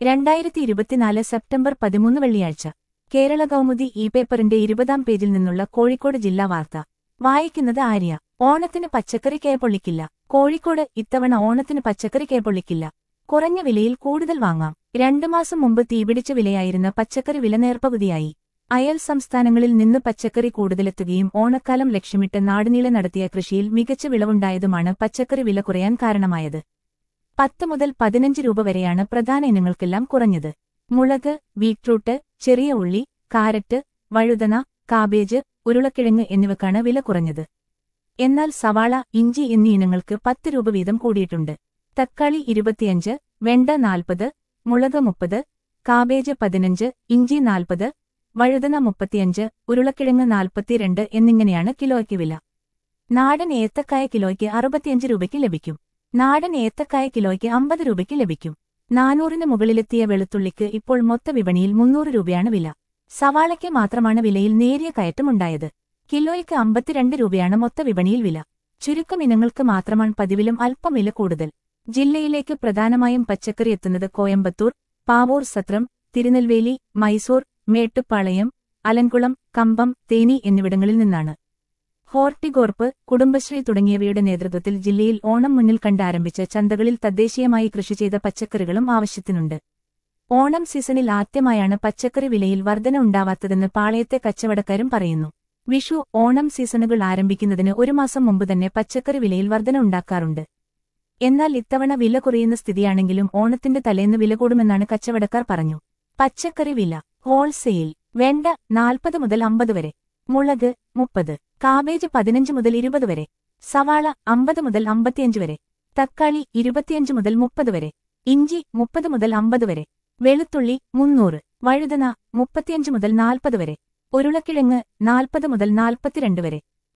രണ്ടായിരത്തി ഇരുപത്തിനാല് സെപ്റ്റംബർ പതിമൂന്ന് വെള്ളിയാഴ്ച കേരള കൗമുദി ഇ പേപ്പറിന്റെ ഇരുപതാം പേജിൽ നിന്നുള്ള കോഴിക്കോട് ജില്ലാ വാർത്ത വായിക്കുന്നത് ആര്യ ഓണത്തിന് പച്ചക്കറി കേപ്പൊള്ളിക്കില്ല കോഴിക്കോട് ഇത്തവണ ഓണത്തിന് പച്ചക്കറി കേപ്പൊള്ളിക്കില്ല കുറഞ്ഞ വിലയിൽ കൂടുതൽ വാങ്ങാം രണ്ടു മാസം മുമ്പ് തീപിടിച്ച വിലയായിരുന്ന പച്ചക്കറി വില നേർപ്പകുതിയായി അയൽ സംസ്ഥാനങ്ങളിൽ നിന്ന് പച്ചക്കറി കൂടുതലെത്തുകയും ഓണക്കാലം ലക്ഷ്യമിട്ട് നാടുനീളെ നടത്തിയ കൃഷിയിൽ മികച്ച വിളവുണ്ടായതുമാണ് പച്ചക്കറി വില കുറയാൻ കാരണമായത് പത്ത് മുതൽ പതിനഞ്ച് രൂപ വരെയാണ് പ്രധാന ഇനങ്ങൾക്കെല്ലാം കുറഞ്ഞത് മുളക് ബീട്രൂട്ട് ചെറിയ ഉള്ളി കാരറ്റ് വഴുതന കാബേജ് ഉരുളക്കിഴങ്ങ് എന്നിവക്കാണ് വില കുറഞ്ഞത് എന്നാൽ സവാള ഇഞ്ചി എന്നീ ഇനങ്ങൾക്ക് പത്ത് രൂപ വീതം കൂടിയിട്ടുണ്ട് തക്കാളി ഇരുപത്തിയഞ്ച് വെണ്ട നാൽപ്പത് മുളക് മുപ്പത് കാബേജ് പതിനഞ്ച് ഇഞ്ചി നാൽപ്പത് വഴുതന മുപ്പത്തിയഞ്ച് ഉരുളക്കിഴങ്ങ് നാൽപ്പത്തിരണ്ട് എന്നിങ്ങനെയാണ് കിലോയ്ക്ക് വില നാടൻ ഏത്തക്കായ കിലോയ്ക്ക് അറുപത്തിയഞ്ച് രൂപയ്ക്ക് ലഭിക്കും നാടൻ ഏത്തക്കായ കിലോയ്ക്ക് അമ്പത് രൂപയ്ക്ക് ലഭിക്കും നാനൂറിന് മുകളിലെത്തിയ വെളുത്തുള്ളിക്ക് ഇപ്പോൾ മൊത്ത വിപണിയിൽ മുന്നൂറ് രൂപയാണ് വില സവാളയ്ക്ക് മാത്രമാണ് വിലയിൽ നേരിയ കയറ്റമുണ്ടായത് കിലോയ്ക്ക് അമ്പത്തിരണ്ട് രൂപയാണ് മൊത്ത വിപണിയിൽ വില ചുരുക്കം ഇനങ്ങൾക്ക് മാത്രമാണ് പതിവിലും അല്പം വില കൂടുതൽ ജില്ലയിലേക്ക് പ്രധാനമായും പച്ചക്കറി എത്തുന്നത് കോയമ്പത്തൂർ പാവൂർ സത്രം തിരുനെൽവേലി മൈസൂർ മേട്ടുപ്പാളയം അലൻകുളം കമ്പം തേനി എന്നിവിടങ്ങളിൽ നിന്നാണ് ഹോർട്ടിഗോർപ്പ് കുടുംബശ്രീ തുടങ്ങിയവയുടെ നേതൃത്വത്തിൽ ജില്ലയിൽ ഓണം മുന്നിൽ കണ്ടാരംഭിച്ച ചന്തകളിൽ തദ്ദേശീയമായി കൃഷി ചെയ്ത പച്ചക്കറികളും ആവശ്യത്തിനുണ്ട് ഓണം സീസണിൽ ആദ്യമായാണ് പച്ചക്കറി വിലയിൽ വർധന ഉണ്ടാവാത്തതെന്ന് പാളയത്തെ കച്ചവടക്കാരും പറയുന്നു വിഷു ഓണം സീസണുകൾ ആരംഭിക്കുന്നതിന് ഒരു മാസം മുമ്പ് തന്നെ പച്ചക്കറി വിലയിൽ വർധന ഉണ്ടാക്കാറുണ്ട് എന്നാൽ ഇത്തവണ വില കുറയുന്ന സ്ഥിതിയാണെങ്കിലും ഓണത്തിന്റെ തലേന്ന് വില കൂടുമെന്നാണ് കച്ചവടക്കാർ പറഞ്ഞു പച്ചക്കറി വില ഹോൾസെയിൽ വെണ്ട നാൽപ്പത് മുതൽ അമ്പത് വരെ മുളക് മുപ്പത് കാബേജ് പതിനഞ്ച് മുതൽ ഇരുപത് വരെ സവാള അമ്പത് മുതൽ അമ്പത്തിയഞ്ച് വരെ തക്കാളി ഇരുപത്തിയഞ്ച് മുതൽ മുപ്പത് വരെ ഇഞ്ചി മുപ്പത് മുതൽ അമ്പത് വരെ വെളുത്തുള്ളി മുന്നൂറ് വഴുതന മുപ്പത്തിയഞ്ച് മുതൽ നാൽപ്പത് വരെ ഉരുളക്കിഴങ്ങ് നാൽപ്പത് മുതൽ നാൽപ്പത്തിരണ്ട് വരെ